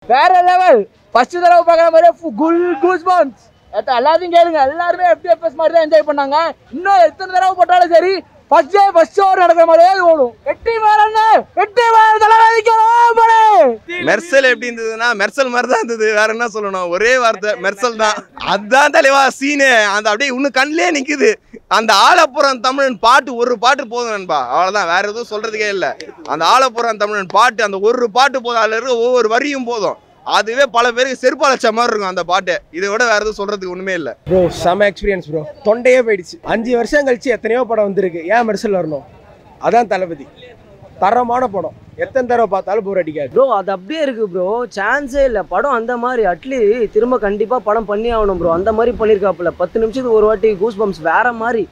வேற level first தடவை பார்க்குற மாதிரி குல் கூஸ் பம்ப்ஸ் எல்லாத்தையும் கேளுங்க எல்லாருமே எஃப்டிஎஃப்எஸ் மாதிரி தான் என்ஜாய் பண்ணாங்க இன்னும் எத்தனை தடவை போட்டாலும் சரி ஃபர்ஸ்ட் டே ஃபர்ஸ்ட் ஷோ நடக்கிற மாதிரியே அது ஓடும் வெற்றி மாறன்னு வெற்றி மாற தலைவலிக்கிறோம் மெர்சல் எப்படி இருந்ததுன்னா மெர்சல் மாதிரி தான் இருந்தது வேற என்ன சொல்லணும் ஒரே வார்த்தை மெர்சல் தான் அதான் தலைவா சீனு அந்த அப்படியே இன்னும் கண்ணிலே நிக்குது அந்த ஆலப்புறம் தமிழன் பாட்டு ஒரு பாட்டு போதும் நண்பா அவ்வளவுதான் வேற எதுவும் சொல்றதுக்கே இல்லை அந்த ஆலப்புறம் தமிழன் பாட்டு அந்த ஒரு பாட்டு போதும் அதுல இருக்க ஒவ்வொரு வரியும் போதும் அதுவே பல பேருக்கு செருப்பால் வச்ச மாதிரி இருக்கும் அந்த பாட்டு இதை விட வேற எதுவும் சொல்றதுக்கு ஒண்ணுமே இல்லை ப்ரோ செம எக்ஸ்பீரியன்ஸ் ப்ரோ தொண்டையே போயிடுச்சு அஞ்சு வருஷம் கழிச்சு எத்தனையோ படம் வந்திருக்கு ஏன் மெர்சல் வரணும் அதான் தளபதி தரமான படம் எத்தனை தடவை பார்த்தாலும் போர் அடிக்காது ப்ரோ அது அப்படியே இருக்கு ப்ரோ சான்ஸே இல்லை படம் அந்த மாதிரி அட்லி திரும்ப கண்டிப்பாக படம் பண்ணி ஆகணும் ப்ரோ அந்த மாதிரி பண்ணியிருக்காப்புல பத்து நிமிஷத்துக்கு ஒரு வாட்டி கூஸ் பம்ப்ஸ் வேற மாதிரி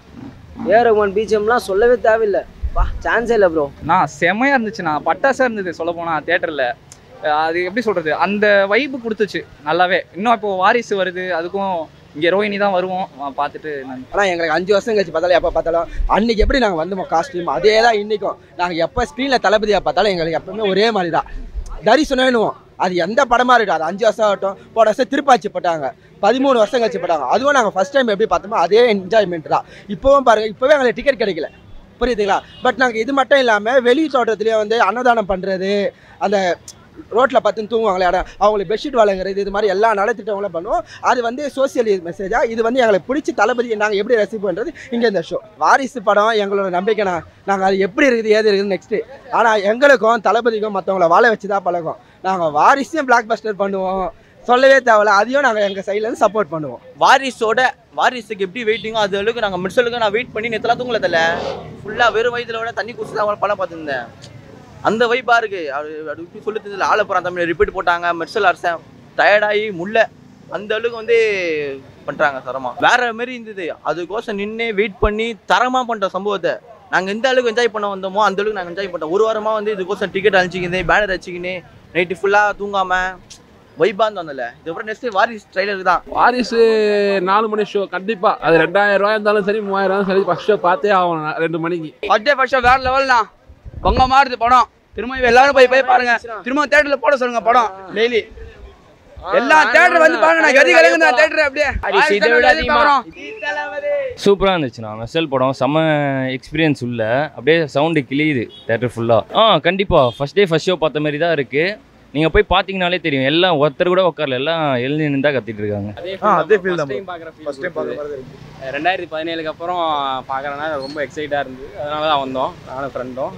ஏ ரகுமான் பிஜிஎம்லாம் சொல்லவே தேவையில்லை பா சான்ஸே இல்லை ப்ரோ நான் செமையாக இருந்துச்சுண்ணா பட்டாசாக இருந்தது சொல்ல போனால் தேட்டரில் அது எப்படி சொல்கிறது அந்த வைப்பு கொடுத்துச்சு நல்லாவே இன்னும் இப்போ வாரிசு வருது அதுக்கும் இங்கே ரோஹிணி தான் வருவோம் அஹ் பார்த்துட்டு நான் ஆனால் எங்களுக்கு அஞ்சு வருஷம் கழிச்சு பார்த்தாலும் எப்போ பார்த்தாலும் அன்னைக்கு எப்படி நாங்கள் வந்தோமோ காஸ்டியூம் அதே தான் இன்றைக்கும் நாங்கள் எப்போ ஸ்க்ரீனில் தளபதியாக பார்த்தாலும் எங்களுக்கு எப்பவுமே ஒரே மாதிரி தான் தரிசனம் வேணுவோம் அது எந்த படமாக இருக்கட்டும் அது அஞ்சு வருஷம் ஆகட்டும் போன வருஷம் திருப்பாச்சி போட்டாங்க பதிமூணு வருஷம் கழிச்சு போட்டாங்க அதுவும் நாங்கள் ஃபஸ்ட் டைம் எப்படி பார்த்தோமோ அதே என்ஜாய்மெண்ட் தான் இப்போவும் பாருங்கள் இப்போவே எங்களுக்கு டிக்கெட் கிடைக்கல புரியுதுங்களா பட் நாங்கள் இது மட்டும் இல்லாமல் வெளி தோட்டத்துலேயே வந்து அன்னதானம் பண்ணுறது அந்த ரோட்டில் பார்த்து தூங்குவாங்களே இடம் அவங்களுக்கு பெட்ஷீட் வழங்குறது இது மாதிரி எல்லா நலத்திட்டங்களும் பண்ணுவோம் அது வந்து சோசியல் மெசேஜாக இது வந்து எங்களுக்கு பிடிச்சி தளபதியை நாங்கள் எப்படி ரசிப்போன்றது இங்கே இந்த ஷோ வாரிசு படம் எங்களோட நம்பிக்கைனா நாங்கள் அது எப்படி இருக்குது ஏது இருக்குது நெக்ஸ்ட்டு ஆனால் எங்களுக்கும் தளபதிக்கும் மற்றவங்கள வாழ வச்சு தான் பழக்கம் நாங்கள் வாரிசையும் பிளாக் பஸ்டர் பண்ணுவோம் சொல்லவே தேவையில்ல அதையும் நாங்கள் எங்கள் சைட்லேருந்து சப்போர்ட் பண்ணுவோம் வாரிசோட வாரிசுக்கு எப்படி வெயிட்டிங்கோ அது அளவுக்கு நாங்கள் மிர்சலுக்கு நான் வெயிட் பண்ணி நேற்றுலாம் தூங்கல தல ஃபுல்லாக வெறும் வயதில் விட தண்ணி குடிச்சு தான் படம் பார்த்துருந்தேன் அந்த வைப்பா இருக்கு அது அது இப்படி சொல்லி தெரியல ஆலப்புறம் தமிழ் ரிப்பீட் போட்டாங்க மெர்சல் அரசன் டயர்டாகி முள்ள அந்த அளவுக்கு வந்து பண்ணுறாங்க தரமா வேற மாதிரி இருந்தது அதுக்கோசம் நின்று வெயிட் பண்ணி தரமாக பண்ணுற சம்பவத்தை நாங்கள் எந்த அளவுக்கு என்ஜாய் பண்ண வந்தோமோ அந்த அளவுக்கு நாங்கள் என்ஜாய் பண்ணோம் ஒரு வாரமாக வந்து இதுக்கோசம் டிக்கெட் அழிச்சிக்கிது பேனர் அடிச்சிக்கின்னு நைட்டு ஃபுல்லாக தூங்காமல் வைப்பா இருந்தோம்ல இதுக்கப்புறம் நெக்ஸ்ட் வாரிஸ் ட்ரைலர் தான் வாரிசு நாலு மணி ஷோ கண்டிப்பா அது ரெண்டாயிரம் ரூபாய் இருந்தாலும் சரி மூவாயிரம் இருந்தாலும் சரி ஃபர்ஸ்ட் ஷோ பார்த்தே ஆகணும் நான் ரெண்டு மணிக்கு ஃபர்ஸ்ட் டே ஃபர்ஸ்ட் ஷோ வேற லெவல்னா பொங்க மாறுது படம் திரும்ப எல்லாரும் போய் போய் பாருங்க திரும்ப தேட்டர்ல போட சொல்லுங்க படம் டெய்லி எல்லா தேட்டர் வந்து பாருங்க நான் கதி கலங்க நான் தேட்டர் அப்படியே இதை விட அதிகமா. சூப்பராக இருந்துச்சுண்ணா மெர்சல் படம் செம்ம எக்ஸ்பீரியன்ஸ் உள்ள அப்படியே சவுண்டு கிளியுது தேட்டர் ஃபுல்லாக ஆ கண்டிப்பாக ஃபஸ்ட் டே ஃபஸ்ட் ஷோ பார்த்த மாதிரி தான் இருக்குது நீங்கள் போய் பார்த்தீங்கனாலே தெரியும் எல்லாம் ஒருத்தர் கூட உட்காரல எல்லாம் எழுந்து நின்று தான் கத்திட்டு இருக்காங்க அதே feel தான் ஃபர்ஸ்ட் டைம் ரெண்டாயிரத்தி பதினேழுக்கு அப்புறம் பார்க்குறேன்னா ரொம்ப எக்ஸைட்டாக இருந்தது அதனால தான் வந்தோம் நானும் ஃப்ரெண்டும்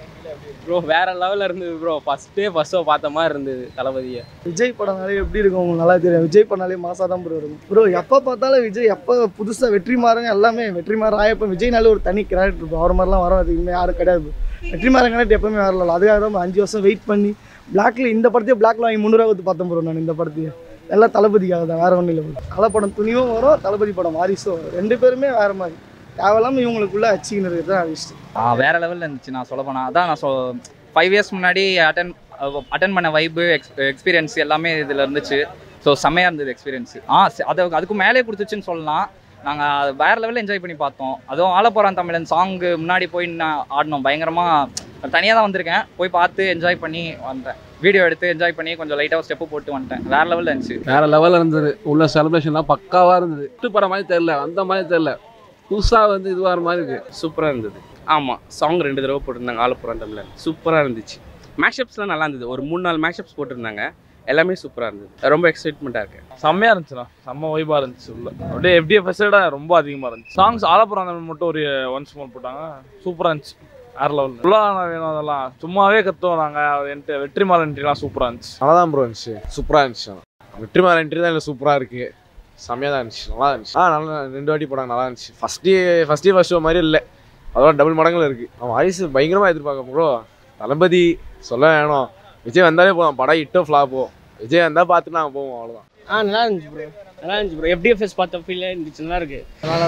ப்ரோ வேற லெவலில் இருந்தது ப்ரோ ஃபஸ்ட்டே ஃபர்ஸ்ட் ஷோ பார்த்த மாதிரி இருந்தது தளபதியை விஜய் படம்னாலே எப்படி இருக்கும் உங்களுக்கு நல்லா தெரியும் விஜய் படம்னாலே மாசா தான் ப்ரோ இருக்கும் ப்ரோ எப்போ பார்த்தாலும் விஜய் எப்போ புதுசாக வெற்றி மாறங்க எல்லாமே வெற்றி மாற ஆயப்போ விஜய்னாலே ஒரு தனி கேரக்டர் இருக்கும் அவர் மாதிரிலாம் வர அதுக்குமே யாரும் கிடையாது வெற்றி மாறன் கனெக்ட் எப்பவுமே வரல அதுக்காக தான் அஞ்சு வருஷம் வெயிட் பண்ணி பிளாக்ல இந்த படத்தையே பிளாக்ல வாங்கி முந்நூறுவா கொடுத்து பார்த்தேன் ப்ரோ நான் இந்த படத்தையே எல்லாம் தளபதிக்காக தான் வேற ஒன்றும் இல்லை ப்ரோ தலை படம் துணிவும் வரும் தளபதி படம் வாரிசும் வரும் ரெண்டு பேருமே வேற மாதிரி தேவையில்லாமல் இவங்களுக்குள்ள அச்சிக்கின்னு இருக்கிறது தான் இஷ்டம் ஆ வேற லெவலில் இருந்துச்சு நான் சொல்ல போனால் அதான் நான் சொ ஃபைவ் இயர்ஸ் முன்னாடி அட்டன் அட்டன் பண்ண வைப்பு எக்ஸ் எக்ஸ்பீரியன்ஸ் எல்லாமே இதில் இருந்துச்சு ஸோ செம்மையாக இருந்தது எக்ஸ்பீரியன்ஸ் ஆ ச- அது அதுக்கு மேலே கொடுத்துச்சுன்னு சொல்லலாம் நாங்கள் வேற லெவலில் என்ஜாய் பண்ணி பார்த்தோம் அதுவும் ஆலப்புறம் தமிழன் சாங்கு முன்னாடி போய் நான் ஆடினோம் பயங்கரமாக தனியாக தான் வந்திருக்கேன் போய் பார்த்து என்ஜாய் பண்ணி வந்தேன் வீடியோ எடுத்து என்ஜாய் பண்ணி கொஞ்சம் லைட்டாக ஸ்டெப்பு போட்டு வந்துட்டேன் வேற லெவலில் இருந்துச்சு வேற லெவலில் இருந்தது உள்ள செலிப்ரேஷன்லாம் பக்காவா இருந்தது விட்டு படம் மாதிரி தெரியல அந்த மாதிரி தெரியல புதுசா வந்து இதுவாகிற மாதிரி இருக்கு சூப்பராக இருந்தது ஆமாம் சாங் ரெண்டு தடவை போட்டிருந்தாங்க ஆலப்புறம் தமிழன் சூப்பராக இருந்துச்சு மேஷப்ஸ்லாம் நல்லா இருந்தது ஒரு மூணு நாலு மேஷப்ஸ் போட்டிருந்தாங்க எல்லாமே சூப்பராக இருந்தது ரொம்ப எக்ஸைட்மெண்ட்டாக இருக்கு செம்மையா இருந்துச்சுண்ணா செம்ம வைபா இருந்துச்சு உள்ள அப்படியே எஃப்டிஎஃப் விட ரொம்ப அதிகமா இருந்துச்சு சாங்ஸ் ஆலப்புறம் அந்த மட்டும் ஒரு ஒன்ஸ் மோர் போட்டாங்க சூப்பரா இருந்துச்சு வேற லெவல் ஃபுல்லாக வேணும் அதெல்லாம் சும்மாவே கத்துவோம் நாங்க என்ட்டு வெற்றிமாறன் என்ட்ரிலாம் சூப்பரா இருந்துச்சு நல்லா தான் ப்ரோ இருந்துச்சு சூப்பராக இருந்துச்சு வெற்றிமாறன் என்ட்ரி தான் இல்லை சூப்பராக இருக்கு செம்மையாக தான் இருந்துச்சு நல்லா இருந்துச்சு ஆ நல்லா ரெண்டு வாட்டி போடாங்க நல்லா இருந்துச்சு first day first day first show மாதிரி இல்லை அதோட டபுள் மடங்குல இருக்கு அவன் வாய்ஸ் பயங்கரமாக எதிர்பார்க்க ப்ரோ தளபதி சொல்ல வேணும் விஜய் வந்தாலே போதும் படம் இட்டோ ஃப்ளாப்போ விஜய் வந்தால் பார்த்துட்டு நாங்கள் போவோம் அவ்வளோதான் ஆ நல்லா இருந்துச்சு ப்ரோ நல்லா இருந்துச்சு ப்ரோ எஃப்டிஎஃப்எஸ் பார்த்த ஃபீலே இருந்துச்சு நல்லா இருக்கு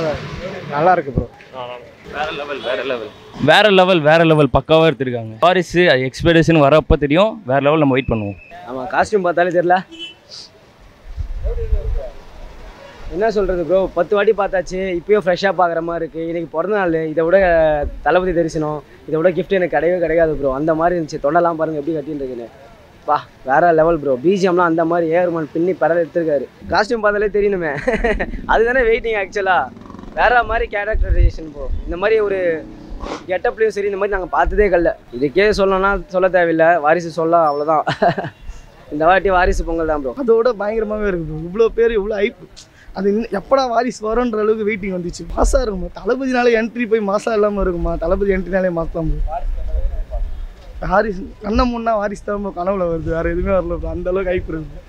நல்லா இருக்கு ப்ரோ வேற லெவல் வேற லெவல் வேற லெவல் வேற லெவல் பக்காவாக எடுத்திருக்காங்க வாரிசு எக்ஸ்பெக்டேஷன் வரப்போ தெரியும் வேற லெவல் நம்ம வெயிட் பண்ணுவோம் ஆமாம் காஸ்டியூம் பார்த்தாலே தெரியல என்ன சொல்கிறது ப்ரோ பத்து வாட்டி பார்த்தாச்சு இப்பயும் ஃப்ரெஷ்ஷாக பார்க்குற மாதிரி இருக்குது இன்றைக்கி பிறந்த நாள் இதை விட தளபதி தரிசனம் இதை விட gift எனக்கு கிடையவே கிடையாது ப்ரோ அந்த மாதிரி இருந்துச்சு தொண்டெல்லாம் பாருங்கள் எப்படி கட்டின்னு இருக்குன்னு வா வேற லெவல் ப்ரோ பிஜிஎம்லாம் அந்த மாதிரி ஏர்மன் பின்னி பரவ எடுத்திருக்காரு காஸ்டியூம் பார்த்தாலே தெரியணுமே அதுதானே வெயிட்டிங் ஆக்சுவலாக வேற மாதிரி கேரக்டரைசேஷன் ப்ரோ இந்த மாதிரி ஒரு கெட்டப்லேயும் சரி இந்த மாதிரி நாங்கள் பார்த்ததே கல்ல இதுக்கே சொல்லணும்னா சொல்ல தேவையில்லை வாரிசு சொல்ல அவ்வளோதான் இந்த வாட்டி வாரிசு பொங்கல் தான் ப்ரோ அதோட பயங்கரமாகவே இருக்கு ப்ரோ இவ்வளோ பேர் இவ்வளோ ஐப் அது இன்னும் எப்படா வாரிசு வரும்ன்ற அளவுக்கு வெயிட்டிங் வந்துச்சு மாசாக இருக்குமா தளபதினாலே என்ட்ரி போய் மாசா இல்லாமல் இருக்குமா தளபதி என்ட்ரினாலே மாசம் வாரிசு கண்ண முன்னா வாரிசு தான் bro கனவுல வருது வேற எதுவுமே வரல bro. அந்த அளவுக்கு ஐப் இருக்கு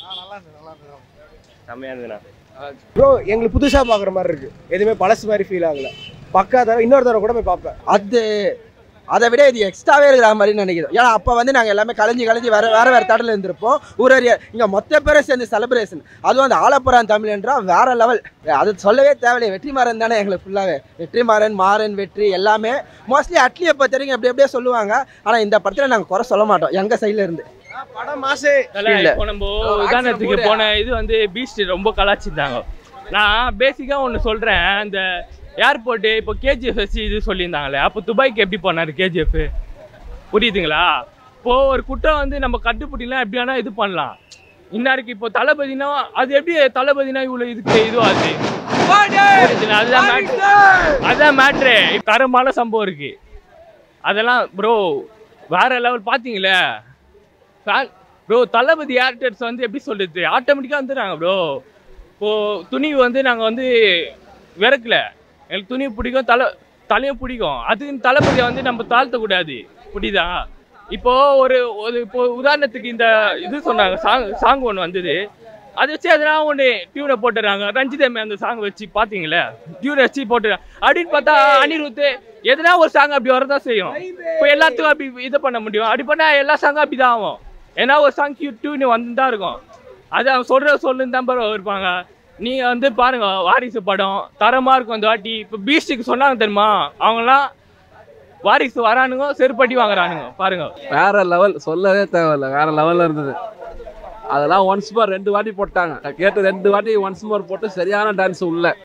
செம்மையாக இருந்துண்ணா ப்ரோ எங்களுக்கு புதுசாக பார்க்குற மாதிரி இருக்கு எதுவுமே பழசு மாதிரி ஃபீல் ஆகல பக்கா தடவை இன்னொரு தடவை கூட போய் பார்ப்பேன் அது அதை விட இது எக்ஸ்ட்ராவே இருக்கிற மாதிரி நினைக்கிறோம் ஏன்னா அப்போ வந்து நாங்கள் எல்லாமே கலைஞ்சு கலைஞ்சு வேற வேற வேற தடல இருந்திருப்போம் ஒரு ஒரு இங்கே மொத்த பேரும் சேர்ந்து செலிப்ரேஷன் அதுவும் அந்த ஆலப்புறான் தமிழ் என்றால் வேற லெவல் அது சொல்லவே தேவையில்லை வெற்றிமாறன் தானே எங்களுக்கு ஃபுல்லாகவே வெற்றிமாறன் மாறன் வெற்றி எல்லாமே மோஸ்ட்லி அட்லியை பொறுத்த வரைக்கும் எப்படி எப்படியே சொல்லுவாங்க ஆனால் இந்த படத்தில் நாங்கள் குறை சொல்ல மாட்டோம் எங்கள் சைடில் இருந்து படம் மாசே தல, இப்போ நம்ம உதாரணத்துக்கு போன இது வந்து பீச் ரொம்ப கலாச்சிருந்தாங்க நான் பேசிக்காக ஒன்று சொல்கிறேன் இந்த ஏர்போர்ட்டு இப்போ கேஜிஎஃப் வச்சு இது சொல்லியிருந்தாங்களே அப்போ துபாய்க்கு எப்படி போனார் கேஜிஎஃப் புரியுதுங்களா இப்போ ஒரு குற்றம் வந்து நம்ம கட்டுப்பிடிலாம் எப்படி வேணால் இது பண்ணலாம் இன்னாருக்கு இப்போ தளபதினா அது எப்படி தளபதினா இவ்வளோ இதுக்கு இதுவாகுது புரியுதுங்களா? அதுதான் மேட்ரு அதுதான் மேட்ரு தரமான சம்பவம் இருக்கு அதெல்லாம் ப்ரோ வேற லெவல் பார்த்தீங்களே ஃபேன் ப்ரோ தளபதி ஆக்டர்ஸ் வந்து எப்படி சொல்றது ஆட்டோமேட்டிக்காக வந்துடுறாங்க ப்ரோ இப்போது துணிவு வந்து நாங்கள் வந்து விறக்கல எனக்கு துணி பிடிக்கும் தலை தலையும் பிடிக்கும் அதுக்கு தளபதியை வந்து நம்ம தாழ்த்தக்கூடாது புரியுதா இப்போ ஒரு ஒரு இப்போ உதாரணத்துக்கு இந்த இது சொன்னாங்க சாங் சாங் ஒன்று வந்தது அதை வச்சு எதனா ஒன்று டியூனை போட்டுறாங்க ரஞ்சிதமே அந்த சாங் வச்சு பார்த்தீங்களே டியூனை வச்சு போட்டுறாங்க அப்படின்னு பார்த்தா அனிருத் எதனா ஒரு சாங் அப்படி வரதான் செய்யும் இப்போ எல்லாத்துக்கும் அப்படி இது பண்ண முடியும் அப்படி பண்ணால் எல்லா சாங்கும் அப்படி தான் ஆகும் ஏன்னா ஒரு சாங் டியூன் வந்து தான் இருக்கும் அது அவன் சொல்கிற சொல்லுன்னு தான் பாரு இருப்பாங்க நீங்கள் வந்து பாருங்க வாரிசு படம் தரமாக இருக்கும் இந்த வாட்டி இப்போ பீஸ்டுக்கு சொன்னாங்க தெரியுமா அவங்களாம் வாரிசு வரானுங்க செருப்பட்டி வாங்குறானுங்க பாருங்க வேற லெவல் சொல்லவே தேவையில்ல வேற லெவல்ல இருந்தது அதெல்லாம் ஒன்ஸ் மோர் ரெண்டு வாட்டி போட்டாங்க நான் கேட்டு ரெண்டு வாட்டி ஒன்ஸ் மோர் போட்டு சரியான டான்ஸ் உள்ள